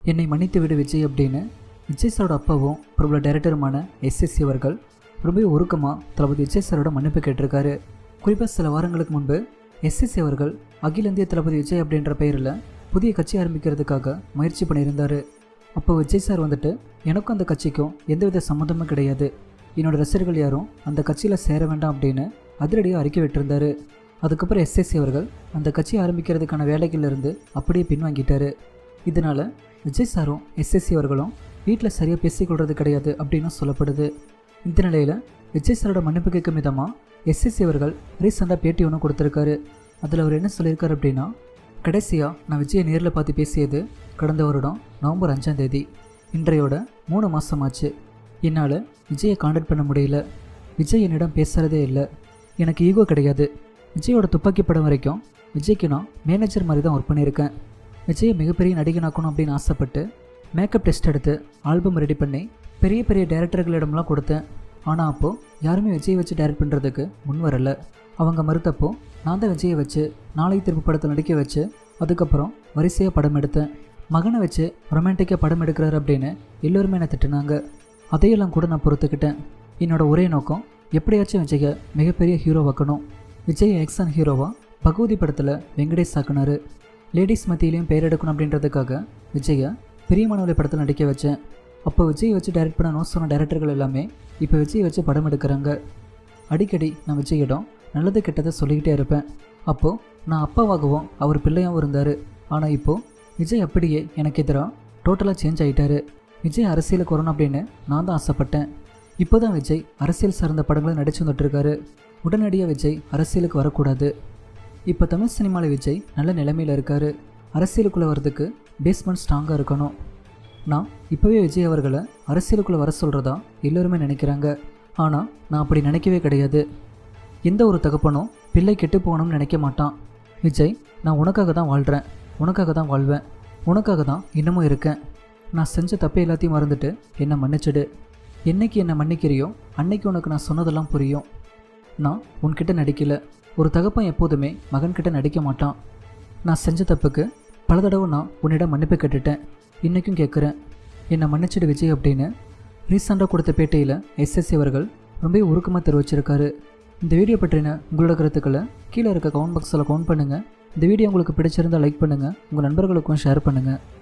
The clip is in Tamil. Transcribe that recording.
என்னை மன்னித்து விடு விஜய் அப்படின்னு விஜய் சாரோட அப்பாவும் பிரபல டைரக்டருமான எஸ்எஸ்சி அவர்கள் ரொம்ப உருக்கமாக தளபதி விஜய் சாரோட மன்னிப்பு கேட்டிருக்காரு குறிப்பாக சில வாரங்களுக்கு முன்பு எஸ்எஸ்சி அவர்கள் அகில இந்திய தளபதி விஜய் அப்படின்ற பெயரில் புதிய கட்சி ஆரம்பிக்கிறதுக்காக முயற்சி பண்ணியிருந்தார் அப்போ விஜய் சார் வந்துட்டு எனக்கும் அந்த கட்சிக்கும் எந்தவித சம்மந்தமும் கிடையாது என்னோட ரசிகர்கள் யாரும் அந்த கட்சியில் சேர வேண்டாம் அப்படின்னு அதிரடியாக அறிக்கை விட்டிருந்தாரு அதுக்கப்புறம் எஸ்எஸ்சி அவர்கள் அந்த கட்சி ஆரம்பிக்கிறதுக்கான வேலைகளிலிருந்து அப்படியே பின்வாங்கிட்டாரு இதனால் விஜய் சாரும் எஸ்எஸ்சி அவர்களும் வீட்டில் சரியாக பேசிக்கொள்வது கிடையாது அப்படின்னு சொல்லப்படுது இந்த நிலையில் விஜய் சாரோட மன்னிப்பு கேட்கும் விதமாக எஸ்எஸ்சி அவர்கள் ரீசெண்டாக பேட்டி ஒன்று கொடுத்துருக்காரு அதில் அவர் என்ன சொல்லியிருக்காரு அப்படின்னா கடைசியாக நான் விஜயை நேரில் பார்த்து பேசியது கடந்த வருடம் நவம்பர் அஞ்சாம் தேதி இன்றையோட மூணு மாதமாச்சு என்னால் விஜயை காண்டாக்ட் பண்ண முடியல விஜய் என்னிடம் பேசுகிறதே இல்லை எனக்கு ஈகோ கிடையாது விஜயோட துப்பாக்கி படம் வரைக்கும் விஜய்க்கு நான் மேனேஜர் மாதிரி தான் ஒர்க் பண்ணியிருக்கேன் விஜயை மிகப்பெரிய நடிகனாக்கணும் அப்படின்னு ஆசைப்பட்டு மேக்கப் டெஸ்ட் எடுத்து ஆல்பம் ரெடி பண்ணி பெரிய பெரிய டேரக்டர்களிடம்லாம் கொடுத்தேன் ஆனால் அப்போது யாருமே விஜயை வச்சு டைரக்ட் பண்ணுறதுக்கு முன் வரல அவங்க மறுத்தப்போ நான் தான் விஜயை வச்சு நாளை திருப்பு படத்தில் நடிக்க வச்சு அதுக்கப்புறம் வரிசையாக படம் எடுத்தேன் மகனை வச்சு ரொமான்டிக்காக படம் எடுக்கிறாரு அப்படின்னு எல்லோருமே என்னை திட்டுனாங்க அதையெல்லாம் கூட நான் பொறுத்துக்கிட்டேன் என்னோட ஒரே நோக்கம் எப்படியாச்சும் விஜயை மிகப்பெரிய ஹீரோ வைக்கணும் விஜய் ஆக்ஷன் ஹீரோவாக பகவதி படத்தில் வெங்கடேஷ் ஆக்குனாரு லேடிஸ் மத்தியிலையும் பெயர் எடுக்கணும் அப்படின்றதுக்காக விஜயை பிரியமானவளை படத்தில் நடிக்க வச்சேன் அப்போ விஜய் வச்சு டைரக்ட் பண்ணணும் சொன்ன டேரக்டர்கள் எல்லாமே இப்போ விஜய் வச்சு படம் எடுக்கிறாங்க அடிக்கடி நான் விஜயிடம் நல்லது கெட்டதை சொல்லிக்கிட்டே இருப்பேன் அப்போது நான் அப்பாவாகவும் அவர் பிள்ளையாகவும் இருந்தார் ஆனால் இப்போது விஜய் அப்படியே எனக்கு எதிராக டோட்டலாக சேஞ்ச் ஆகிட்டாரு விஜய் அரசியலுக்கு வரணும் அப்படின்னு நான் தான் ஆசைப்பட்டேன் இப்போ தான் விஜய் அரசியல் சார்ந்த படங்களை நடிச்சு வந்துட்டுருக்காரு உடனடியாக விஜய் அரசியலுக்கு வரக்கூடாது இப்போ தமிழ் சினிமாவில் விஜய் நல்ல நிலைமையில் இருக்கார் அரசியலுக்குள்ளே வர்றதுக்கு பேஸ்மெண்ட் ஸ்ட்ராங்காக இருக்கணும் நான் இப்போவே விஜய் அவர்களை அரசியலுக்குள்ளே வர சொல்கிறதா எல்லோருமே நினைக்கிறாங்க ஆனால் நான் அப்படி நினைக்கவே கிடையாது எந்த ஒரு தகப்பனும் பிள்ளை கெட்டு போகணும்னு நினைக்க மாட்டான் விஜய் நான் உனக்காக தான் வாழ்கிறேன் உனக்காக தான் வாழ்வேன் உனக்காக தான் இன்னமும் இருக்கேன் நான் செஞ்ச தப்பை எல்லாத்தையும் மறந்துட்டு என்னை மன்னிச்சிடு என்னைக்கு என்னை மன்னிக்கிறியோ அன்னைக்கு உனக்கு நான் சொன்னதெல்லாம் புரியும் நான் உன்கிட்ட நடிக்கல ஒரு தகப்பன் எப்போதுமே மகன்கிட்ட நடிக்க மாட்டான் நான் செஞ்ச தப்புக்கு பல தடவை நான் உன்னிடம் மன்னிப்பு கேட்டுட்டேன் இன்றைக்கும் கேட்குறேன் என்னை மன்னிச்சிடு விஜய் அப்படின்னு ரீசெண்டாக கொடுத்த பேட்டியில் எஸ்எஸ்சி அவர்கள் ரொம்ப உருக்கமாக தெரிவிச்சிருக்காரு இந்த வீடியோ பற்றின உங்களோட கருத்துக்களை கீழே இருக்க கமெண்ட் பாக்ஸில் கவுண்ட் பண்ணுங்கள் இந்த வீடியோ உங்களுக்கு பிடிச்சிருந்தால் லைக் பண்ணுங்கள் உங்கள் நண்பர்களுக்கும் ஷேர் பண்ணுங்கள்